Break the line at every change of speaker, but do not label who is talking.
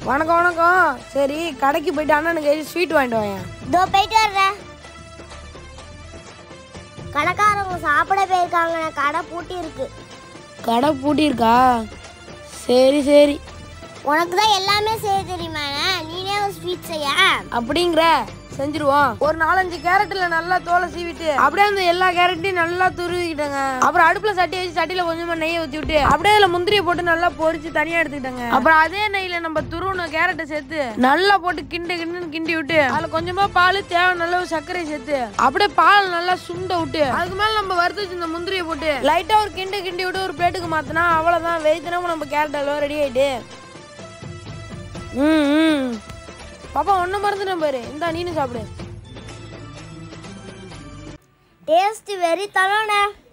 வணக்கம் வணக்கம் சரி கடைக்கு போயிட்டு அண்ணனுக்கு ஸ்வீட் வாங்கிட்டு வாங்க
இதோ போயிட்டு வர்றேன் கடைக்காரவங்க சாப்பிட போயிருக்காங்க கடை பூட்டி இருக்கு
கடை பூட்டியிருக்கா சரி சரி
உனக்கு தான் எல்லாமே செய்ய தெரியுமாண்ணே நீனே ஒரு ஸ்வீட் செய்ய
அப்படிங்கிற செஞ்சிருவோம் ஒரு நாலஞ்சு கேரட்ல நல்லா தோலை சீவிட்டு அப்படியே அந்த எல்லா கேரட்டையும் நல்லா துருவிக்கிட்டேங்க அப்புறம் அடுப்புல சட்டி வச்சு சட்டியில கொஞ்சமா நெய்யை ஊத்தி விட்டு அப்படியே அதுல முந்திரியை போட்டு நல்லா பொரிச்சு தனியா எடுத்துக்கிட்டேங்க அப்புறம் அதே நெய்ல நம்ம துருவின கேரட்டை சேர்த்து நல்லா போட்டு கிண்டு கிண்டுன்னு கிண்டி விட்டு அதுல கொஞ்சமா பால் தேவை நல்ல சர்க்கரை சேர்த்து அப்படியே பால் நல்லா சுண்ட விட்டு அதுக்கு மேல நம்ம வறுத்து வச்சிருந்த முந்திரியை போட்டு லைட்டா ஒரு கிண்டு கிண்டி விட்டு ஒரு பிளேட்டுக்கு மாத்தினா அவ்வளவுதான் வெயித்தனமா நம்ம கேரட் அல்வா ரெடி ஆயிட்டு ம் ம் பாப்பா ஒன்ன மறந்துட்டேன் பாரு இந்தா நீனு சாப்பிடு
டேஸ்ட் வெறி தரோண்ணே